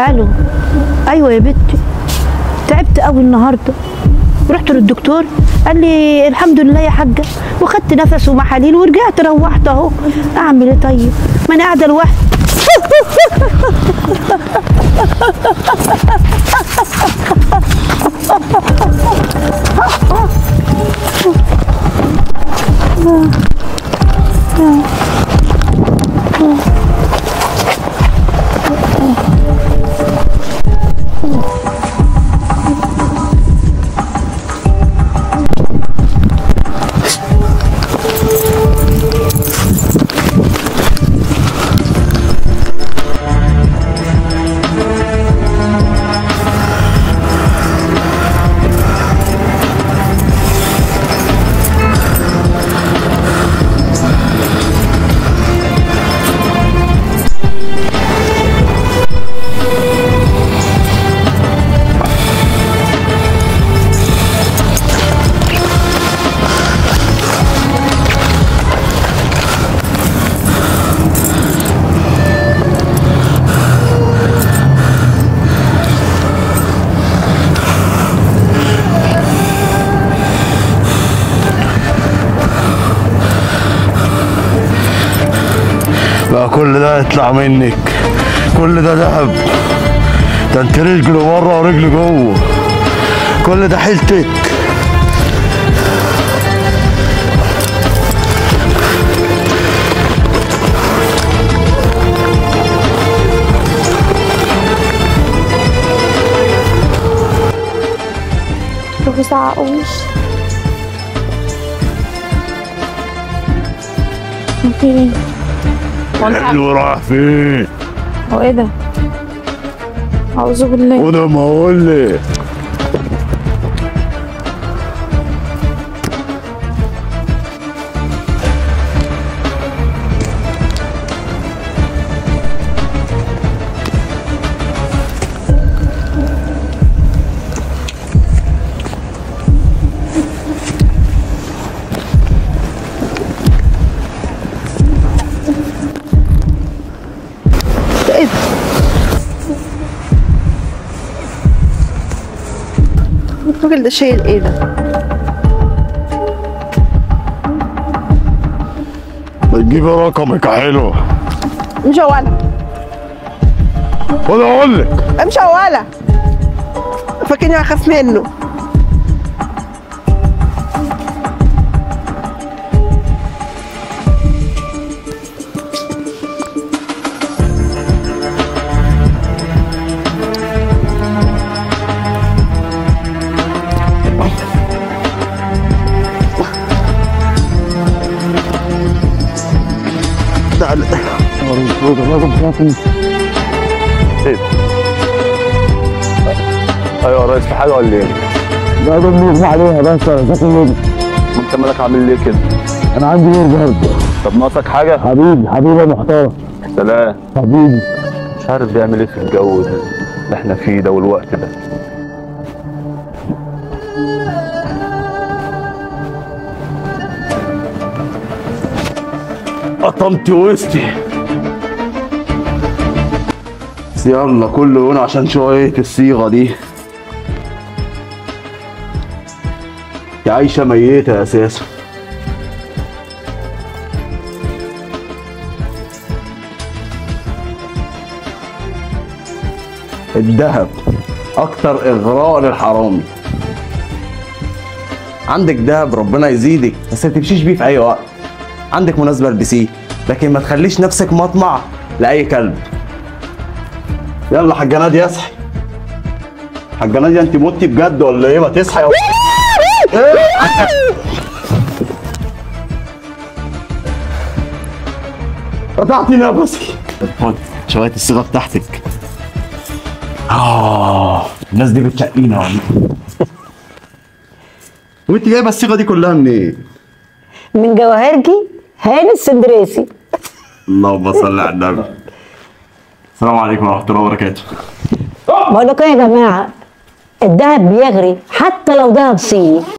الو ايوه يا بنتي تعبت قوي النهارده رحت للدكتور قال لي الحمد لله يا حاجه وخدت نفس ومحاليل ورجعت روحت اهو اعمل ايه طيب ما انا قاعده لوحدي بقى كل ده يطلع منك كل ده دهب ده انت رجل بره ورجل جوه كل ده حيلتك ما تزعقوش في ايه؟ هو انت حلو رايح فين هو ايه ده؟ اعوذ بالله وده ما اقول لك ده ايه ده الراجل ده شايل ايه ده تجيبي رقمك يا حلوه مش ولا وده اقول لك مش ولا فاكرني هخاف منه تعال ايه ايوه يا ريس في حاجه ولا ايه؟ لا ده بنغمى عليها بس ذاك النجم انت مالك عامل ليه كده؟ انا عندي نور برضه طب ناقصك حاجه؟ حبيبي حبيبي يا محترم سلام حبيبي مش عارف بيعمل ايه في الجو ده اللي احنا فيه ده والوقت ده قطمت وسطي بس يلا كله هنا عشان شوية الصيغة دي يا عايشة ميتة أساسا الذهب اكتر اغراء للحرامي عندك دهب ربنا يزيدك بس ما تمشيش بيه في اي وقت عندك مناسبه البسيه لكن ما تخليش نفسك مطمع لاي كلب يلا حاجه ناديه اصحي حاجه ناديه انت متي بجد ولا ايه ما تصحي يا قطعتي نفسي خد شويه الصيغه بتاعتك اه الناس دي بتشقينا والله وانت جايبه الصيغه دي كلها منين؟ من جواهرجي هاني السندريسي اللهم صل على النبي السلام عليكم ورحمه الله وبركاته بقول لكم إيه يا جماعه الذهب بيغري حتى لو ذهب صيني